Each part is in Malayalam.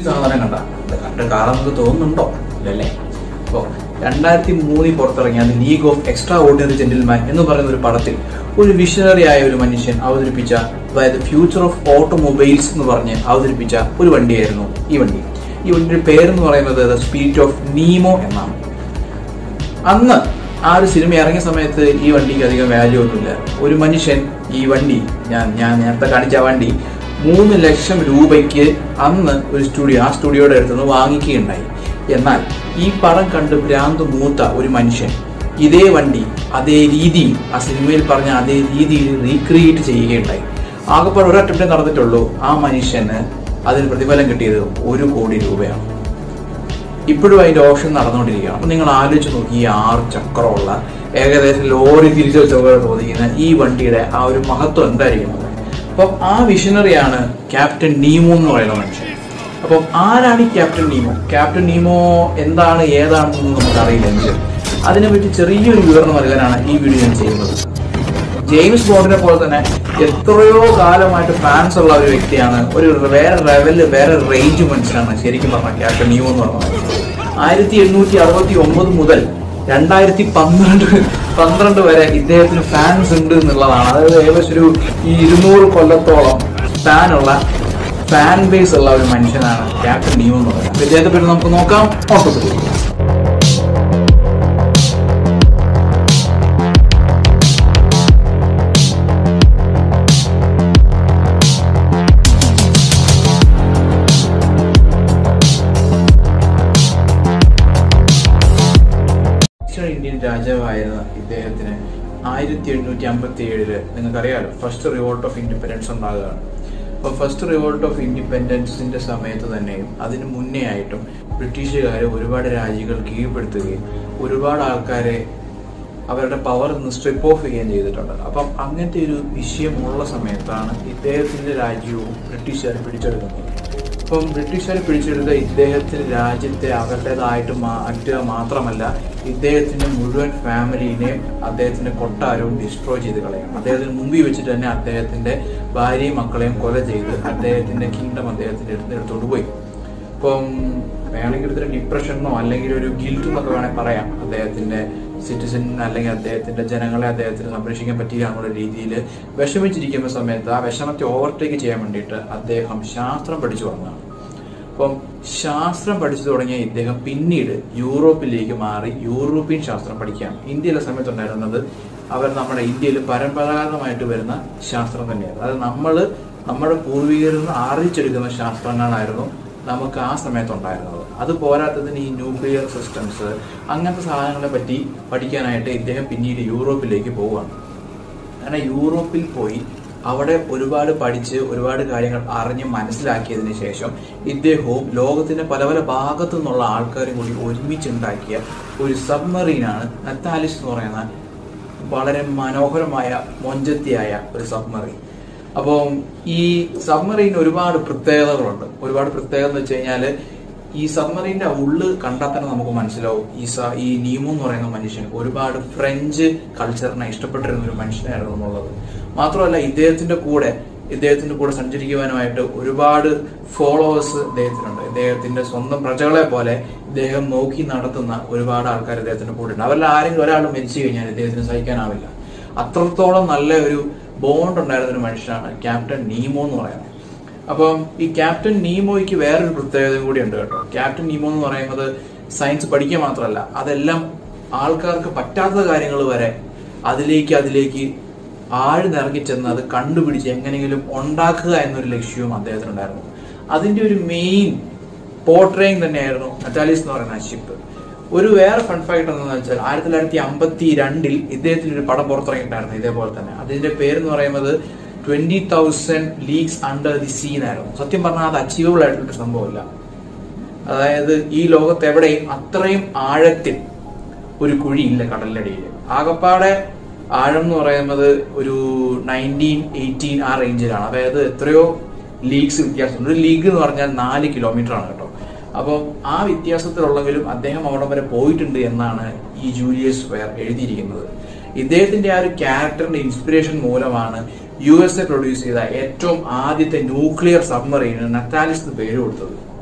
സാധനം കണ്ട കണ്ട് കാണുന്നത് തോന്നുന്നുണ്ടോ ഇല്ലല്ലേ അപ്പോ രണ്ടായിരത്തി മൂന്നിൽ പുറത്തിറങ്ങിയ league of extraordinary gentleman എന്ന് പറയുന്ന ഒരു പടത്തിൽ ഒരു വിഷണറി ആയ ഒരു മനുഷ്യൻ അവതരിപ്പിച്ച അതായത് ഫ്യൂച്ചർ ഓഫ് ഓട്ടോമൊബൈൽസ് എന്ന് പറഞ്ഞ് അവതരിപ്പിച്ച ഒരു വണ്ടിയായിരുന്നു ഈ വണ്ടി ഈ വണ്ടിയുടെ പേരെന്ന് പറയുന്നത് ദ സ്പിരിറ്റ് ഓഫ് നീമോ എന്നാണ് അന്ന് ആ ഒരു സിനിമ ഇറങ്ങിയ സമയത്ത് ഈ വണ്ടിക്ക് അധികം വാല്യൂ ഒന്നുമില്ല ഒരു മനുഷ്യൻ ഈ വണ്ടി ഞാൻ ഞാൻ നേരത്തെ കാണിച്ച ആ വണ്ടി മൂന്ന് ലക്ഷം രൂപയ്ക്ക് അന്ന് ഒരു സ്റ്റുഡിയോ ആ സ്റ്റുഡിയോയുടെ അടുത്തുനിന്ന് വാങ്ങിക്കുകയുണ്ടായി എന്നാൽ ഈ പടം കണ്ട് ഭ്രാന്ത് മൂത്ത ഒരു മനുഷ്യൻ ഇതേ വണ്ടി അതേ രീതിയിൽ ആ സിനിമയിൽ പറഞ്ഞ അതേ രീതിയിൽ റീക്രിയേറ്റ് ചെയ്യുകയുണ്ടായി ആകെപ്പാട് ഒരു അറ്റംപ്റ്റേ നടന്നിട്ടുള്ളൂ ആ മനുഷ്യന് അതിന് പ്രതിഫലം കിട്ടിയത് ഒരു കോടി രൂപയാണ് ഇപ്പോഴും അതിന്റെ ഓപ്ഷൻ നടന്നുകൊണ്ടിരിക്കുകയാണ് അപ്പൊ നിങ്ങൾ ആലോചിച്ച് നോക്കി ഈ ആറ് ചക്രമുള്ള ഏകദേശം ലോറി തിരിച്ചു വെച്ച പോലെ തോന്നിക്കുന്ന ഈ വണ്ടിയുടെ ആ ഒരു മഹത്വം എന്തായിരിക്കും അപ്പം ആ വിഷനറിയാണ് ക്യാപ്റ്റൻ നീമോ എന്ന് പറയുന്ന മനുഷ്യൻ അപ്പം ആരാണ് ഈ ക്യാപ്റ്റൻ നീമോ ക്യാപ്റ്റൻ നീമോ എന്താണ് ഏതാണെന്നൊന്നും നമുക്ക് അറിയില്ലെങ്കിൽ അതിനെപ്പറ്റി ചെറിയൊരു വിവരണം നൽകാനാണ് ഈ വീഡിയോ ഞാൻ ചെയ്യുന്നത് ജെയിംസ് ബോണ്ടിനെ പോലെ തന്നെ എത്രയോ കാലമായിട്ട് ഫാൻസ് ഉള്ള ഒരു വ്യക്തിയാണ് ഒരു വേറെ ലെവല് വേറെ റേഞ്ച് മനുഷ്യനാണ് ശരിക്കും പറഞ്ഞ ക്യാപ്റ്റൻ നിയോ എന്ന് പറഞ്ഞത് ആയിരത്തി എണ്ണൂറ്റി അറുപത്തി ഒമ്പത് മുതൽ രണ്ടായിരത്തി പന്ത്രണ്ട് പന്ത്രണ്ട് വരെ ഇദ്ദേഹത്തിന് ഫാൻസ് ഉണ്ട് എന്നുള്ളതാണ് അതായത് ഏകദേശം ഒരു ഈ ഇരുന്നൂറ് കൊല്ലത്തോളം ഫാനുള്ള ഫാൻ ബേസ് ഉള്ള ഒരു മനുഷ്യനാണ് ക്യാപ്റ്റൻ നിയോ എന്ന് പറയുന്നത് അപ്പൊ ഇദ്ദേഹത്തെ പറ്റി നമുക്ക് നോക്കാം ഓട്ടത്തിൽ ദക്ഷിണ ഇന്ത്യൻ രാജാവായിരുന്ന ഇദ്ദേഹത്തിന് ആയിരത്തി എണ്ണൂറ്റി അമ്പത്തി ഏഴില് നിങ്ങൾക്കറിയാലോ ഫസ്റ്റ് റിവോൾട്ട് ഓഫ് ഇൻഡിപെൻഡൻസ് ഉണ്ടാകുകയാണ് അപ്പോൾ ഫസ്റ്റ് റിവോൾട്ട് ഓഫ് ഇൻഡിപെൻഡൻസിന്റെ സമയത്ത് തന്നെയും അതിന് മുന്നേ ആയിട്ടും ബ്രിട്ടീഷുകാർ ഒരുപാട് രാജ്യങ്ങൾ കീഴ്പ്പെടുത്തുകയും ഒരുപാട് ആൾക്കാരെ അവരുടെ പവർ നിന്ന് സ്ട്രിപ്പ് ഓഫ് ചെയ്യുകയും ചെയ്തിട്ടുണ്ട് അപ്പം അങ്ങനത്തെ ഒരു വിഷയമുള്ള സമയത്താണ് ഇദ്ദേഹത്തിന്റെ രാജ്യവും ബ്രിട്ടീഷുകാർ പിടിച്ചെടുക്കുന്നത് അപ്പം ബ്രിട്ടീഷുകാർ പിടിച്ചെടുത്ത ഇദ്ദേഹത്തിന് രാജ്യത്തെ അവരുടേതായിട്ട് മാറ്റുക മാത്രമല്ല ഇദ്ദേഹത്തിന്റെ മുഴുവൻ ഫാമിലിനെയും അദ്ദേഹത്തിന്റെ കൊട്ടാരവും ഡിസ്ട്രോയ് ചെയ്ത് കളയും അദ്ദേഹത്തിന് മുമ്പിൽ വെച്ചിട്ട് തന്നെ അദ്ദേഹത്തിന്റെ ഭാര്യയും മക്കളെയും കൊല ചെയ്ത് അദ്ദേഹത്തിന്റെ കിങ്ഡം അദ്ദേഹത്തിന്റെ അടുത്ത് എടുത്തോണ്ട് പോയി ഇപ്പം വേണമെങ്കിൽ ഒരു ഡിപ്രഷനോ അല്ലെങ്കിൽ ഒരു ഗിൽറ്റ് എന്നൊക്കെ വേണമെങ്കിൽ പറയാം അദ്ദേഹത്തിന്റെ സിറ്റിസൺ അല്ലെങ്കിൽ അദ്ദേഹത്തിന്റെ ജനങ്ങളെ അദ്ദേഹത്തിന് സംരക്ഷിക്കാൻ പറ്റിയ എന്നുള്ള രീതിയിൽ വിഷമിച്ചിരിക്കുന്ന സമയത്ത് ആ വിഷമത്തെ ഓവർടേക്ക് ചെയ്യാൻ വേണ്ടിയിട്ട് അദ്ദേഹം ശാസ്ത്രം പഠിച്ചു വന്നതാണ് അപ്പം ശാസ്ത്രം പഠിച്ചു തുടങ്ങിയ ഇദ്ദേഹം പിന്നീട് യൂറോപ്പിലേക്ക് മാറി യൂറോപ്യൻ ശാസ്ത്രം പഠിക്കുകയാണ് ഇന്ത്യയിലെ സമയത്തുണ്ടായിരുന്നത് അവർ നമ്മുടെ ഇന്ത്യയിൽ പരമ്പരാഗതമായിട്ട് വരുന്ന ശാസ്ത്രം തന്നെയാണ് അതായത് നമ്മൾ നമ്മുടെ പൂർവികരിൽ നിന്ന് ആർജിച്ചെടുക്കുന്ന ശാസ്ത്രങ്ങളായിരുന്നു നമുക്ക് ആ സമയത്ത് ഉണ്ടായിരുന്നത് അത് പോരാത്തതിന് ഈ ന്യൂക്ലിയർ സിസ്റ്റംസ് അങ്ങനത്തെ സാധനങ്ങളെ പറ്റി പഠിക്കാനായിട്ട് ഇദ്ദേഹം പിന്നീട് യൂറോപ്പിലേക്ക് പോവുകയാണ് അങ്ങനെ യൂറോപ്പിൽ പോയി അവിടെ ഒരുപാട് പഠിച്ച് ഒരുപാട് കാര്യങ്ങൾ അറിഞ്ഞ് മനസ്സിലാക്കിയതിന് ശേഷം ഇദ്ദേഹവും ലോകത്തിന്റെ പല പല ഭാഗത്തു നിന്നുള്ള ആൾക്കാരും കൂടി ഒരുമിച്ചുണ്ടാക്കിയ ഒരു സബ്മറീനാണ് നത്താലിസ് എന്ന് പറയുന്ന വളരെ മനോഹരമായ മൊഞ്ചത്തിയായ ഒരു സബ്മറീൻ അപ്പം ഈ സബ്മറീൻ ഒരുപാട് പ്രത്യേകതകളുണ്ട് ഒരുപാട് പ്രത്യേകത എന്ന് വെച്ച് കഴിഞ്ഞാൽ ഈ സബ്മറീന്റെ ഉള്ള് കണ്ടാൽ തന്നെ നമുക്ക് മനസ്സിലാവും ഈ സ ഈ നീമോ എന്ന് പറയുന്ന മനുഷ്യൻ ഒരുപാട് ഫ്രഞ്ച് കൾച്ചറിനെ ഇഷ്ടപ്പെട്ടിരുന്ന ഒരു മനുഷ്യനായിരുന്നു എന്നുള്ളത് മാത്രമല്ല ഇദ്ദേഹത്തിന്റെ കൂടെ ഇദ്ദേഹത്തിന്റെ കൂടെ സഞ്ചരിക്കുവാനുമായിട്ട് ഒരുപാട് ഫോളോവേഴ്സ് ഇദ്ദേഹത്തിനുണ്ട് ഇദ്ദേഹത്തിന്റെ സ്വന്തം പ്രജകളെ പോലെ ഇദ്ദേഹം നോക്കി നടത്തുന്ന ഒരുപാട് ആൾക്കാർ ഇദ്ദേഹത്തിന്റെ കൂടെ ഉണ്ട് അവരിൽ ആരെങ്കിലും ഒരാൾ മരിച്ചു കഴിഞ്ഞാൽ ഇദ്ദേഹത്തിന് സഹിക്കാനാവില്ല അത്രത്തോളം നല്ല ഒരു ബോണ്ട് ഉണ്ടായിരുന്ന ഒരു മനുഷ്യനാണ് ക്യാപ്റ്റൻ നീമോ എന്ന് പറയുന്നത് അപ്പം ഈ ക്യാപ്റ്റൻ നീമോയ്ക്ക് വേറൊരു പ്രത്യേകതയും കൂടി ഉണ്ട് കേട്ടോ ക്യാപ്റ്റൻ നീമോ എന്ന് പറയുന്നത് സയൻസ് പഠിക്കുക മാത്രമല്ല അതെല്ലാം ആൾക്കാർക്ക് പറ്റാത്ത കാര്യങ്ങൾ വരെ അതിലേക്ക് അതിലേക്ക് ആഴ്ന്നിറങ്ങി ചെന്ന് അത് കണ്ടുപിടിച്ച് എങ്ങനെയെങ്കിലും ഉണ്ടാക്കുക എന്നൊരു ലക്ഷ്യവും അദ്ദേഹത്തിനുണ്ടായിരുന്നു അതിന്റെ ഒരു മെയിൻ പോർട്രേയിങ് തന്നെയായിരുന്നു നറ്റാലിസ് എന്ന് പറയുന്ന ഷിപ്പ് ഒരു വേറെ ഫൺ ഫാക്ട് എന്താണെന്ന് വെച്ചാൽ ആയിരത്തി തൊള്ളായിരത്തി അമ്പത്തി രണ്ടിൽ ഇദ്ദേഹത്തിന് ഒരു പടം പുറത്തിറങ്ങിയിട്ടായിരുന്നു ഇതേപോലെ തന്നെ അതിന്റെ പേരെന്ന് പറയുന്നത് twenty thousand leagues under the sea എന്നായിരുന്നു സത്യം പറഞ്ഞാൽ അത് അച്ചീവബിൾ ആയിട്ടുള്ള സംഭവമല്ല അതായത് ഈ ലോകത്ത് എവിടെയും അത്രയും ആഴത്തിൽ ഒരു കുഴിയില്ല കടലിനടിയിൽ ആകപ്പാടെ ആഴം എന്ന് പറയുന്നത് ഒരു നയൻറ്റീൻ എയ്റ്റീൻ ആ റേഞ്ചിലാണ് അതായത് എത്രയോ ലീഗ്സ് വ്യത്യാസമുണ്ട് ഒരു ലീഗ് എന്ന് പറഞ്ഞാൽ നാല് കിലോമീറ്റർ ആണ് കേട്ടോ അപ്പോൾ ആ വ്യത്യാസത്തിലുള്ളെങ്കിലും അദ്ദേഹം അവിടെ വരെ പോയിട്ടുണ്ട് എന്നാണ് ഈ ജൂലിയസ് വെയർ എഴുതിയിരിക്കുന്നത് ഇദ്ദേഹത്തിന്റെ ആ ഒരു ക്യാരക്ടറിന്റെ ഇൻസ്പിറേഷൻ മൂലമാണ് യു എസ് എ പ്രൊഡ്യൂസ് ചെയ്ത ഏറ്റവും ആദ്യത്തെ ന്യൂക്ലിയർ സബ്മറീന് നത്താലിസ് എന്ന് പേര് കൊടുത്തത്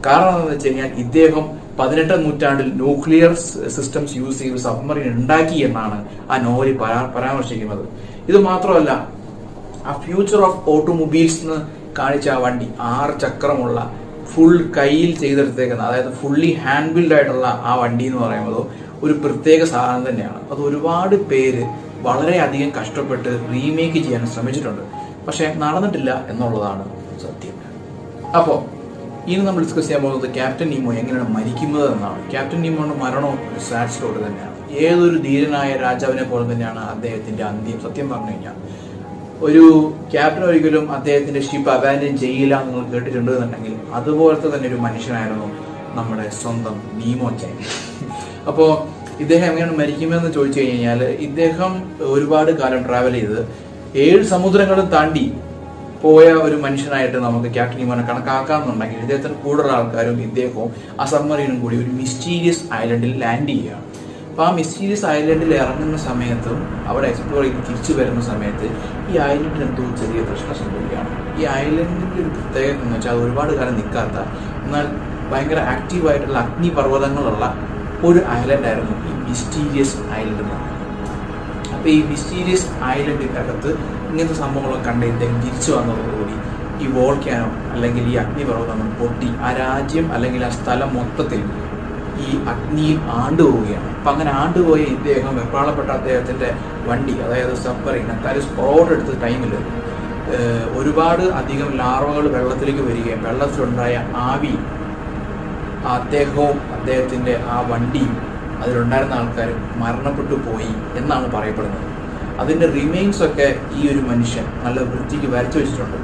കാരണം എന്താണെന്ന് വെച്ച് കഴിഞ്ഞാൽ ഇദ്ദേഹം പതിനെട്ടാം നൂറ്റാണ്ടിൽ ന്യൂക്ലിയർ സിസ്റ്റംസ് യൂസ് ചെയ്ത് സബ്മറീൻ ഉണ്ടാക്കി എന്നാണ് ആ നോവലിൽ പരാ- പരാമർശിക്കുന്നത് ഇത് മാത്രമല്ല ആ ഫ്യൂച്ചർ ഓഫ് ഓട്ടോമൊബൈൽസ് എന്ന് കാണിച്ച ആ വണ്ടി ആറ് ചക്രമുള്ള ഫുൾ കയ്യിൽ ചെയ്തെടുത്തേക്കുന്ന അതായത് ഫുള്ളി ഹാൻഡ് ബിൽഡ് ആയിട്ടുള്ള ആ വണ്ടി എന്ന് പറയുന്നത് ഒരു പ്രത്യേക സാധനം തന്നെയാണ് അത് ഒരുപാട് പേര് വളരെയധികം കഷ്ടപ്പെട്ട് റീമേക്ക് ചെയ്യാൻ ശ്രമിച്ചിട്ടുണ്ട് പക്ഷെ നടന്നിട്ടില്ല എന്നുള്ളതാണ് സത്യം അപ്പോൾ ഇനി നമ്മൾ ഡിസ്കസ് ചെയ്യാൻ പോകുന്നത് ക്യാപ്റ്റൻ നീമോ എങ്ങനെയാണ് മരിക്കുന്നത് എന്നാണ് ക്യാപ്റ്റൻ നീമോയുടെ മരണവും ഒരു സാഡ് സ്റ്റോറി തന്നെയാണ് ഏതൊരു ധീരനായ രാജാവിനെ പോലെ തന്നെയാണ് അദ്ദേഹത്തിന്റെ അന്ത്യം സത്യം പറഞ്ഞു കഴിഞ്ഞാൽ ഒരു ക്യാപ്റ്റൻ ഒരിക്കലും അദ്ദേഹത്തിന്റെ ഷിപ്പ് അബാൻഡൻ ചെയ്യില്ല എന്ന് നിങ്ങൾ കേട്ടിട്ടുണ്ട് എന്നുണ്ടെങ്കിൽ അതുപോലത്തെ തന്നെ ഒരു മനുഷ്യനായിരുന്നു നമ്മുടെ സ്വന്തം നീമോ ചൈൻ അപ്പോ ഇദ്ദേഹം എങ്ങനെയാണ് മരിക്കുമെന്ന് ചോദിച്ചു കഴിഞ്ഞാൽ ഇദ്ദേഹം ഒരുപാട് കാലം ട്രാവൽ ചെയ്ത് ഏഴ് സമുദ്രങ്ങളും താണ്ടി പോയ ഒരു മനുഷ്യനായിട്ട് നമുക്ക് ക്യാപ്റ്റൻ ഇമോനെ കണക്കാക്കാമെന്നുണ്ടെങ്കിൽ ഇദ്ദേഹത്തിന് കൂടുതൽ ആൾക്കാരും ഇദ്ദേഹവും ആ സബ്മറീനും കൂടി ഒരു മിസ്റ്റീരിയസ് ഐലൻഡിൽ ലാൻഡ് ചെയ്യുകയാണ് അപ്പൊ ആ മിസ്റ്റീരിയസ് ഐലൻഡിൽ ഇറങ്ങുന്ന സമയത്തും അവിടെ എക്സ്പ്ലോർ ചെയ്ത് തിരിച്ചു വരുന്ന സമയത്ത് ഈ ഐലൻഡിന് എന്തോ ചെറിയ പ്രശ്നം സംഭവിക്കുകയാണ് ഈ ഐലൻഡിന്റെ ഒരു പ്രത്യേകത എന്ന് വെച്ചാൽ അത് ഒരുപാട് കാലം നിൽക്കാത്ത എന്നാൽ ഭയങ്കര ആക്റ്റീവ് ആയിട്ടുള്ള അഗ്നിപർവ്വതങ്ങളുള്ള ഒരു ഐലൻഡ് ആയിരുന്നു ഈ മിസ്റ്റീരിയസ് ഐലൻഡ് എന്ന് പറയുന്നത് അപ്പൊ ഈ മിസ്റ്റീരിയസ് ഐലൻഡിന്റെ അകത്ത് ഇങ്ങനത്തെ സംഭവങ്ങളൊക്കെ കണ്ട് ഇദ്ദേഹം തിരിച്ചു വന്നതോടുകൂടി ഈ വോൾക്കാനോ അല്ലെങ്കിൽ ഈ അഗ്നിപർവ്വതങ്ങൾ പൊട്ടി ആ രാജ്യം അല്ലെങ്കിൽ ആ സ്ഥലം മൊത്തത്തിൽ ഈ അഗ്നിയിൽ ആണ്ടുപോവുകയാണ് അപ്പൊ അങ്ങനെ ആണ്ടുപോയ ഇദ്ദേഹം വെപ്രാളപ്പെട്ട അദ്ദേഹത്തിന്റെ വണ്ടി അതായത് സബ്മറീൻ എന്തായാലും സ്പോട്ട് എടുത്ത ടൈമിൽ ഒരുപാട് അധികം ലാർവകൾ വെള്ളത്തിലേക്ക് വരികയും വെള്ളത്തിലുണ്ടായ ആവി അദ്ദേഹവും അദ്ദേഹത്തിന്റെ ആ വണ്ടിയും അതിലുണ്ടായിരുന്ന ആൾക്കാർ മരണപ്പെട്ടു പോയി എന്നാണ് പറയപ്പെടുന്നത് അതിന്റെ റിമെയിൻസ് ഒക്കെ ഈ ഒരു മനുഷ്യൻ നല്ല വൃത്തിക്ക് വരച്ചു വെച്ചിട്ടുണ്ട്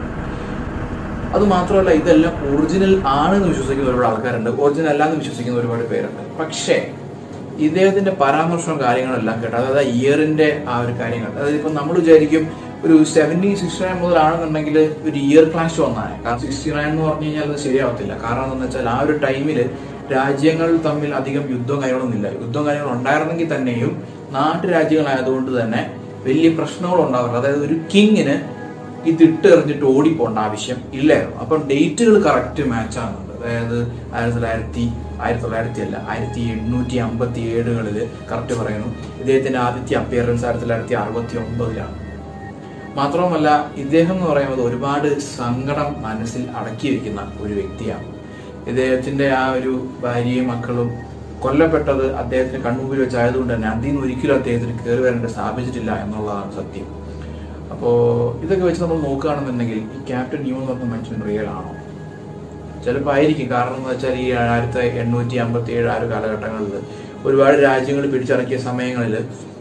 അത് മാത്രമല്ല ഇതെല്ലാം ഒറിജിനൽ ആണെന്ന് വിശ്വസിക്കുന്ന ഒരുപാട് ആൾക്കാരുണ്ട് ഒറിജിനൽ അല്ലാന്ന് വിശ്വസിക്കുന്ന ഒരുപാട് പേരുണ്ട് പക്ഷേ ഇദ്ദേഹത്തിന്റെ പരാമർശവും കാര്യങ്ങളെല്ലാം കേട്ടോ അതായത് ഇയറിന്റെ ആ ഒരു കാര്യങ്ങൾ അതായത് ഇപ്പൊ നമ്മൾ വിചാരിക്കും ഒരു സെവന്റി സിക്സ്റ്റി നയൻ മുതലാണെന്നുണ്ടെങ്കിൽ ഒരു ഇയർ ക്ലാഷ് വന്നാണ് കാരണം സിക്സ്റ്റി നയൻ എന്ന് പറഞ്ഞു കഴിഞ്ഞാൽ അത് ശരിയാവത്തില്ല കാരണം എന്താണെന്ന് വെച്ചാൽ ആ ഒരു ടൈമിൽ രാജ്യങ്ങൾ തമ്മിൽ അധികം യുദ്ധവും കാര്യങ്ങളൊന്നും ഇല്ല യുദ്ധവും കാര്യങ്ങളും ഉണ്ടായിരുന്നെങ്കിൽ തന്നെയും നാട്ടുരാജ്യങ്ങളായതുകൊണ്ട് തന്നെ വലിയ പ്രശ്നങ്ങൾ ഉണ്ടാവില്ല അതായത് ഒരു കിങ്ങിന് ഇത് ഇട്ടെറിഞ്ഞിട്ട് ഓടിപ്പോണ്ട ആവശ്യം ഇല്ലായിരുന്നു അപ്പം ഡേറ്റുകൾ കറക്റ്റ് മാച്ച് ആകുന്നുണ്ട് അതായത് ആയിരത്തി തൊള്ളായിരത്തി ആയിരത്തി തൊള്ളായിരത്തി അല്ല ആയിരത്തി എണ്ണൂറ്റി അമ്പത്തി ഏഴുകളിൽ കറക്റ്റ് പറയുന്നു ഇദ്ദേഹത്തിന്റെ ആദ്യത്തെ അപ്പിയറൻസ് ആയിരത്തി തൊള്ളായിരത്തി അറുപത്തി ഒമ്പതിലാണ് മാത്രവുമല്ല ഇദ്ദേഹം എന്ന് പറയുന്നത് ഒരുപാട് സങ്കടം മനസ്സിൽ അടക്കിയിരിക്കുന്ന ഒരു വ്യക്തിയാണ് ഇദ്ദേഹത്തിന്റെ ആ ഒരു ഭാര്യയും മക്കളും കൊല്ലപ്പെട്ടത് അദ്ദേഹത്തിന് കണ്ണുമുമ്പിൽ വെച്ചായതുകൊണ്ട് തന്നെ അതിൽ നിന്ന് ഒരിക്കലും അദ്ദേഹത്തിന് കയറി വരേണ്ട സ്ഥാപിച്ചിട്ടില്ല എന്നുള്ളതാണ് സത്യം അപ്പോൾ ഇതൊക്കെ വെച്ച് നമ്മൾ നോക്കുകയാണെന്നുണ്ടെങ്കിൽ ഈ ക്യാപ്റ്റൻ ന്യൂ എന്ന് പറഞ്ഞ മനുഷ്യൻ റിയൽ ആണോ ചിലപ്പോൾ ആയിരിക്കും കാരണം എന്ന് വെച്ചാൽ ഈ ആയിരത്തി എണ്ണൂറ്റി അമ്പത്തി ഏഴ് ആ ഒരു കാലഘട്ടങ്ങളിൽ ഒരുപാട് രാജ്യങ്ങൾ പിടിച്ചടക്കിയ സമയങ്ങളിൽ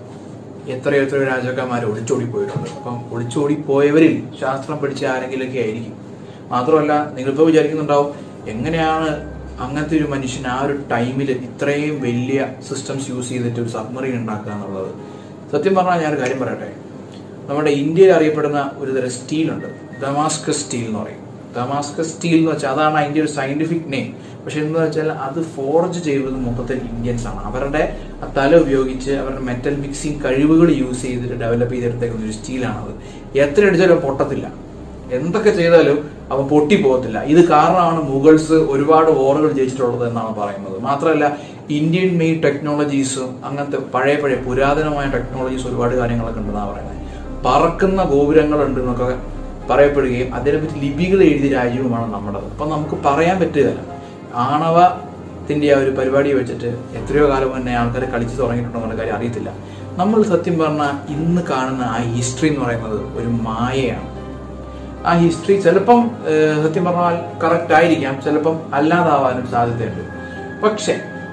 എത്രയോ എത്രയോ രാജാക്കന്മാർ ഒളിച്ചോടി പോയിട്ടുണ്ട് അപ്പം ഒളിച്ചോടി പോയവരിൽ ശാസ്ത്രം പഠിച്ച ആരെങ്കിലൊക്കെ ആയിരിക്കും മാത്രമല്ല നിങ്ങളിപ്പോൾ വിചാരിക്കുന്നുണ്ടാവും എങ്ങനെയാണ് അങ്ങനത്തെ ഒരു മനുഷ്യൻ ആ ഒരു ടൈമിൽ ഇത്രയും വലിയ സിസ്റ്റംസ് യൂസ് ചെയ്തിട്ട് ഒരു സബ്മറീൻ ഉണ്ടാക്കുക എന്നുള്ളത് സത്യം പറഞ്ഞാൽ ഞാനൊരു കാര്യം പറയട്ടെ നമ്മുടെ ഇന്ത്യയിൽ അറിയപ്പെടുന്ന ഒരു തരം സ്റ്റീലുണ്ട് ദമാസ്കസ് സ്റ്റീൽ എന്ന് പറയും ദമാസ്കസ് സ്റ്റീൽ എന്ന് വെച്ചാൽ അതാണ് അതിന്റെ ഒരു സയന്റിഫിക് നെയിം പക്ഷെ എന്ന് വെച്ചാൽ അത് ഫോർജ് ചെയ്തത് മൊത്തത്തിൽ ഇന്ത്യൻസ് ആണ് അവരുടെ ആ തല ഉപയോഗിച്ച് അവരുടെ മെറ്റൽ മിക്സിംഗ് കഴിവുകൾ യൂസ് ചെയ്തിട്ട് ഡെവലപ്പ് ചെയ്തെടുത്തേക്കുന്ന ഒരു സ്റ്റീലാണത് എത്ര അടിച്ചാലും പൊട്ടത്തില്ല എന്തൊക്കെ ചെയ്താലും അവ പൊട്ടി പോകത്തില്ല ഇത് കാരണമാണ് മുഗൾസ് ഒരുപാട് വോറുകൾ ജയിച്ചിട്ടുള്ളത് എന്നാണ് പറയുന്നത് മാത്രമല്ല ഇന്ത്യൻ മെയ്ഡ് ടെക്നോളജീസും അങ്ങനത്തെ പഴയ പഴയ പുരാതനമായ ടെക്നോളജീസ് ഒരുപാട് കാര്യങ്ങളൊക്കെ ഉണ്ടെന്നാണ് പറയുന്നത് പറക്കുന്ന ഗോപുരങ്ങളുണ്ട് എന്നൊക്കെ പറയപ്പെടുകയും അതിനെപ്പറ്റി ലിപികൾ എഴുതിയ രാജ്യവുമാണ് നമ്മുടേത് അപ്പൊ നമുക്ക് പറയാൻ പറ്റുകയില്ല ആണവത്തിന്റെ ആ ഒരു പരിപാടി വെച്ചിട്ട് എത്രയോ കാലം മുന്നേ ആൾക്കാർ കളിച്ചു തുടങ്ങിയിട്ടുണ്ടോ എന്നുള്ള കാര്യം അറിയത്തില്ല നമ്മൾ സത്യം പറഞ്ഞാൽ ഇന്ന് കാണുന്ന ആ ഹിസ്റ്ററി എന്ന് പറയുന്നത് ഒരു മായയാണ് ആ ഹിസ്റ്ററി ചിലപ്പം ഏഹ്, സത്യം പറഞ്ഞാൽ കറക്റ്റ് ആയിരിക്കാം ചിലപ്പം അല്ലാതാവാനും സാധ്യതയുണ്ട് പക്ഷെ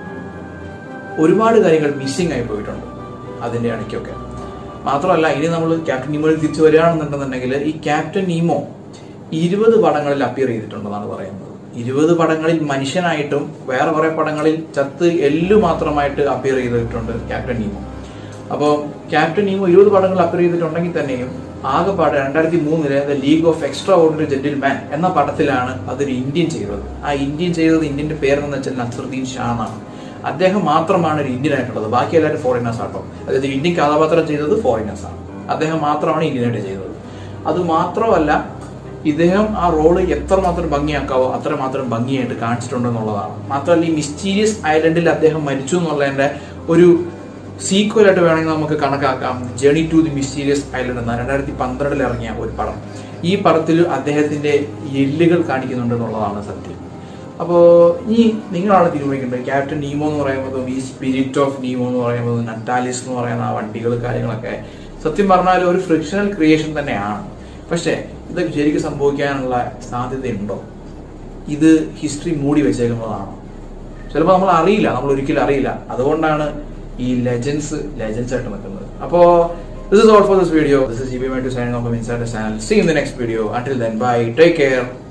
ഒരുപാട് കാര്യങ്ങൾ മിസ്സിംഗ് ആയി പോയിട്ടുണ്ട് അതിന്റെ ഇടയ്ക്കൊക്കെ മാത്രമല്ല ഇനി നമ്മൾ ക്യാപ്റ്റൻ നീമോയിൽ തിരിച്ചു വരികയാണെന്നുണ്ടെന്നുണ്ടെങ്കിൽ ഈ ക്യാപ്റ്റൻ നീമോ ഇരുപത് പടങ്ങളിൽ അപ്പിയർ ചെയ്തിട്ടുണ്ടെന്നാണ് പറയുന്നത് ഇരുപത് പടങ്ങളിൽ മനുഷ്യനായിട്ടും വേറെ കുറെ പടങ്ങളിൽ ചത്ത് എല്ലു മാത്രമായിട്ട് അപ്പിയർ ചെയ്തിട്ടുണ്ട് ക്യാപ്റ്റൻ നീമോ അപ്പോൾ ക്യാപ്റ്റൻ നീമോ ഇരുപത് പടങ്ങൾ അപ്പിയർ ചെയ്തിട്ടുണ്ടെങ്കിൽ തന്നെയും ആകെപ്പാട് രണ്ടായിരത്തി മൂന്നില് the league of extraordinary gentleman എന്ന പടത്തിലാണ് അതൊരു ഇന്ത്യൻ ചെയ്തത് ആ ഇന്ത്യൻ ചെയ്തത് ഇന്ത്യന്റെ പേരെന്ന് വെച്ചാൽ നസറുദ്ദീൻ ഷാ എന്നാണ് അദ്ദേഹം മാത്രമാണ് ഒരു ഇന്ത്യൻ ആയിട്ടുള്ളത് ബാക്കി എല്ലാവരും ഫോറിനേഴ്സ് ആട്ടോ അതായത് ഇന്ത്യൻ കഥാപാത്രം ചെയ്തത് ഫോറിനേഴ്സ് ആണ് അദ്ദേഹം മാത്രമാണ് ഇന്ത്യനായിട്ട് ചെയ്തത് അത് മാത്രമല്ല ഇദ്ദേഹം ആ റോള് എത്രമാത്രം ഭംഗിയാക്കാവോ അത്രമാത്രം ഭംഗിയായിട്ട് കാണിച്ചിട്ടുണ്ടെന്നുള്ളതാണ് മാത്രമല്ല ഈ മിസ്റ്റീരിയസ് ഐലൻഡിൽ അദ്ദേഹം മരിച്ചു എന്നുള്ളതിന്റെ ഒരു സീക്വൽ ആയിട്ട് വേണമെങ്കിൽ നമുക്ക് കണക്കാക്കാം journey to the mysterious island എന്ന രണ്ടായിരത്തി പന്ത്രണ്ടിൽ ഇറങ്ങിയ ഒരു പടം ഈ പടത്തിൽ അദ്ദേഹത്തിന്റെ എല്ലുകൾ കാണിക്കുന്നുണ്ടെന്നുള്ളതാണ് സത്യം അപ്പോൾ ഇനി നിങ്ങളാണ് തീരുമാനിക്കേണ്ടത് ക്യാപ്റ്റൻ നീമോ എന്ന് പറയുന്നതും ഈ സ്പിരിറ്റ് ഓഫ് നീമോ എന്ന് പറയുന്നതും നട്ടാലിസ് എന്ന് പറയുന്ന ആ വണ്ടികൾ കാര്യങ്ങളൊക്കെ സത്യം പറഞ്ഞാൽ ഒരു ഫ്രിക്ഷണൽ ക്രിയേഷൻ തന്നെയാണ് പക്ഷേ ഇതൊക്കെ ശരിക്കും സംഭവിക്കാനുള്ള സാധ്യതയുണ്ടോ ഇത് ഹിസ്റ്ററി മൂടി വെച്ചേക്കുന്നതാണോ ചിലപ്പോൾ നമ്മൾ അറിയില്ല നമ്മൾ ഒരിക്കലും അറിയില്ല അതുകൊണ്ടാണ് ഈ ലെജൻസ് ലെജൻസ് ആയിട്ട് നിൽക്കുന്നത് അപ്പോ this is all for this video this is G B my to sign off inside channel see in the next video until then bye take care